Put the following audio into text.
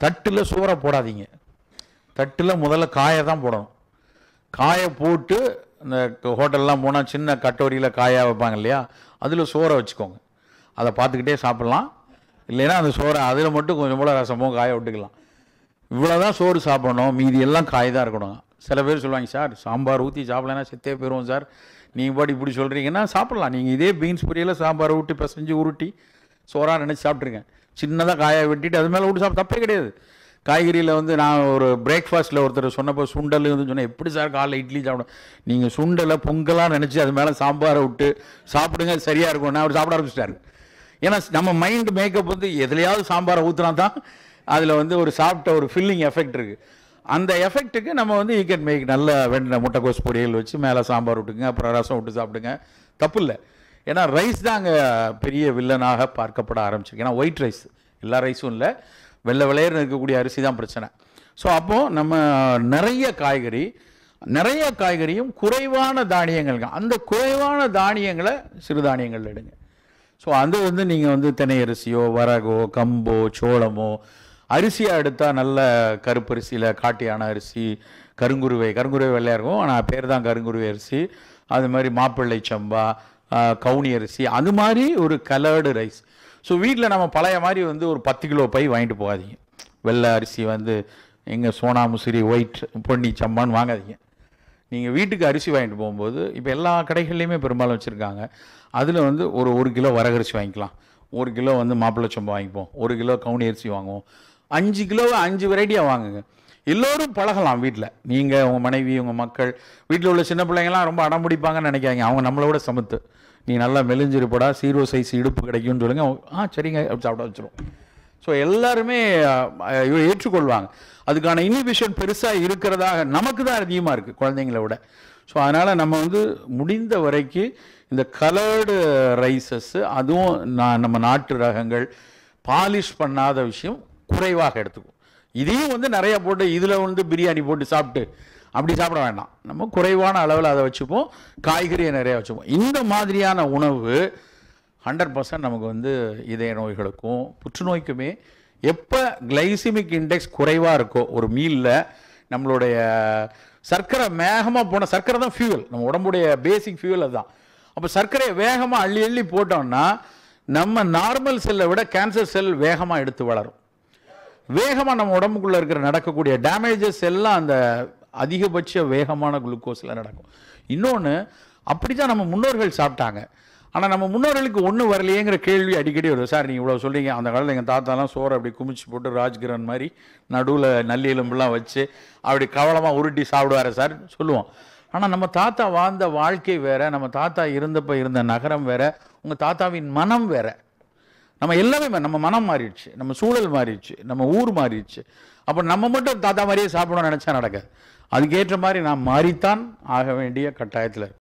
தட்டில் சோறை போடாதீங்க தட்டில் முதல்ல காயை தான் போடணும் காயை போட்டு இந்த ஹோட்டல்லாம் போனால் சின்ன கட்டோரியில் காயாக வைப்பாங்க இல்லையா அதில் சோறை வச்சுக்கோங்க அதை பார்த்துக்கிட்டே சாப்பிட்லாம் இல்லைன்னா அந்த சோறை அதில் மட்டும் கொஞ்சம் போல ரசமோ காய விட்டுக்கலாம் இவ்வளோதான் சோறு சாப்பிடணும் மீதி எல்லாம் காய் தான் இருக்கணும் சில பேர் சொல்லுவாங்க சார் சாம்பார் ஊற்றி சாப்பிடலைன்னா செத்தே போயிடுவோம் சார் நீங்கள் பாட்டி இப்படி சொல்கிறீங்கன்னா சாப்பிட்லாம் நீங்கள் இதே பீன்ஸ் பொரியல சாம்பார் ஊட்டி பிசைஞ்சு உருட்டி சோறாக நினச்சி சாப்பிட்ருங்க சின்னதாக காயை வெட்டிட்டு அது மேலே விட்டு சாப்பிட தப்பே கிடையாது காய்கறியில் வந்து நான் ஒரு பிரேக்ஃபாஸ்ட்டில் ஒருத்தர் சொன்னப்போ சுண்டல் வந்து சொன்னேன் எப்படி சார் காலைல இட்லி சாப்பிடும் நீங்கள் சுண்டலை பொங்கலாக நினச்சி அது மேலே சாம்பாரை விட்டு சாப்பிடுங்க அது சரியாக இருக்கும் நான் அவர் சாப்பிட ஆரம்பிச்சிட்டாரு ஏன்னா நம்ம மைண்ட் மேக்கப் வந்து எதுலையாவது சாம்பாரை ஊற்றினா தான் அதில் வந்து ஒரு சாப்பிட்ட ஒரு ஃபில்லிங் எஃபெக்ட் இருக்குது அந்த எஃபெக்ட்டுக்கு நம்ம வந்து ஈ கேன் மேக் நல்ல வெண்ணெய் முட்டைக்கோஸ் பொரியல் வச்சு மேலே சாம்பார் விட்டுங்க அப்புறம் ரசம் விட்டு சாப்பிடுங்க தப்பு இல்லை ஏன்னா ரைஸ் தான் அங்கே பெரிய வில்லனாக பார்க்கப்பட ஆரம்பிச்சிருக்கு ஏன்னா ஒயிட் ரைஸ் எல்லா ரைஸும் இல்லை வெள்ளை வெள்ளையர்னு இருக்கக்கூடிய அரிசி தான் பிரச்சனை ஸோ அப்போது நம்ம நிறைய காய்கறி நிறைய காய்கறியும் குறைவான தானியங்கள் அந்த குறைவான தானியங்களை சிறுதானியங்கள் எடுங்க ஸோ அது வந்து நீங்கள் வந்து தினை அரிசியோ வரகோ கம்போ சோளமோ அரிசியாக எடுத்தால் நல்ல கருப்பரிசியில் காட்டியான அரிசி கருங்குருவை கருங்குருவை வெள்ளையாக இருக்கும் ஆனால் பேர் தான் கருங்குருவை அரிசி அது மாதிரி மாப்பிள்ளை சம்பா ஆ, கவுனி அரிசி அது மாதிரி ஒரு கலர்டு ரைஸ் ஸோ வீட்டில் நம்ம பழைய மாதிரி வந்து ஒரு பத்து கிலோ பை வாங்கிட்டு போகாதீங்க வெள்ளை அரிசி வந்து எங்கள் சோனா முசிறி ஒயிட் பொன்னி சம்பான்னு வாங்காதீங்க நீங்கள் வீட்டுக்கு அரிசி வாங்கிட்டு போகும்போது இப்போ எல்லா கடைகள்லையுமே பெரும்பாலும் வச்சுருக்காங்க அதில் வந்து ஒரு ஒரு கிலோ வரகரிசி வாங்கிக்கலாம் ஒரு கிலோ வந்து மாப்பிள்ளை சம்பா வாங்கிப்போம் ஒரு கிலோ கவுனி அரிசி வாங்குவோம் அஞ்சு கிலோவை அஞ்சு வெரைட்டியாக வாங்குங்க எல்லோரும் பழகலாம் வீட்டில் நீங்கள் உங்கள் மனைவி உங்கள் மக்கள் வீட்டில் உள்ள சின்ன பிள்ளைங்கலாம் ரொம்ப அடம் பிடிப்பாங்கன்னு நினைக்காங்க அவங்க நம்மளை விட சமத்து நீ நல்லா மெலிஞ்சிருப்படா சீரோ சைஸ் இடுப்பு கிடைக்கும்னு சொல்லுங்க அவங்க, ஆ சரிங்க அப்படி சாப்பிட வச்சிரும் ஸோ எல்லாருமே அஹ், இவ- ஏற்றுக்கொள்வாங்க அதுக்கான இனிபிஷன் பெருசாக இருக்கிறதாக நமக்கு தான் அதிகமாக இருக்குது குழந்தைங்கள விட ஸோ அதனால் நம்ம வந்து முடிந்த வரைக்கும் இந்த கலர்டு ரைசஸ் அதுவும் நான் நம்ம நாட்டு ரகங்கள் பாலிஷ் பண்ணாத விஷயம் குறைவாக எடுத்துக்கும் இதையும் வந்து நிறைய போட்டு இதில் வந்து பிரியாணி போட்டு சாப்பிட்டு அப்படி சாப்பிட வேண்டாம் நம்ம குறைவான அளவில் அதை வச்சுப்போம் காய்கறியை நிறைய வச்சுப்போம் இந்த மாதிரியான உணவு ஹண்ட்ரட் பர்சன்ட் நமக்கு வந்து இதய நோய்களுக்கும் புற்றுநோய்க்குமே எப்போ கிளைசிமிக் இண்டெக்ஸ் குறைவாக இருக்கோ ஒரு மீலில் நம்மளுடைய சர்க்கரை வேகமாக போன சர்க்கரை தான் ஃபியூவல் நம்ம உடம்புடைய பேசிக் ஃபியூவல் அதுதான் அப்போ சர்க்கரையை வேகமாக அள்ளி அள்ளி போட்டோம்னா நம்ம நார்மல் செல்லை விட கேன்சர் செல் வேகமாக எடுத்து வளரும் வேகமாக நம்ம உடம்புக்குள்ளே இருக்கிற நடக்கக்கூடிய டேமேஜஸ் எல்லாம் அந்த அதிகபட்ச வேகமான குளுக்கோஸில் நடக்கும் இன்னொன்று அப்படி தான் நம்ம முன்னோர்கள் சாப்பிட்டாங்க ஆனால் நம்ம முன்னோர்களுக்கு ஒன்றும் வரலையேங்கிற கேள்வி அடிக்கடி வருது சார் நீங்கள் இவ்வளோ சொல்றீங்க அந்த காலத்தில் எங்கள் தாத்தாலாம் சோறு அப்படி குமிச்சு போட்டு ராஜ்கிரண் மாதிரி நடுவில் நல்லி எலும்புலாம் வச்சு அப்படி கவலமாக உருட்டி சாப்பிடுவாரு சார் சொல்லுவோம் ஆனால் நம்ம தாத்தா வாழ்ந்த வாழ்க்கை வேற நம்ம தாத்தா இருந்தப்ப இருந்த நகரம் வேற உங்கள் தாத்தாவின் மனம் வேற நம்ம எல்லாமே மா- நம்ம மனம் மாறிடுச்சு நம்ம சூழல் மாறிடுச்சு நம்ம ஊர் மாறிடுச்சு அப்போ நம்ம மட்டும் தாத்தா மாதிரியே சாப்பிடணும்னு நினச்சா நடக்காது அதுக்கேற்ற மாதிரி நாம் மாறித்தான் ஆக வேண்டிய கட்டாயத்தில் இருக்கு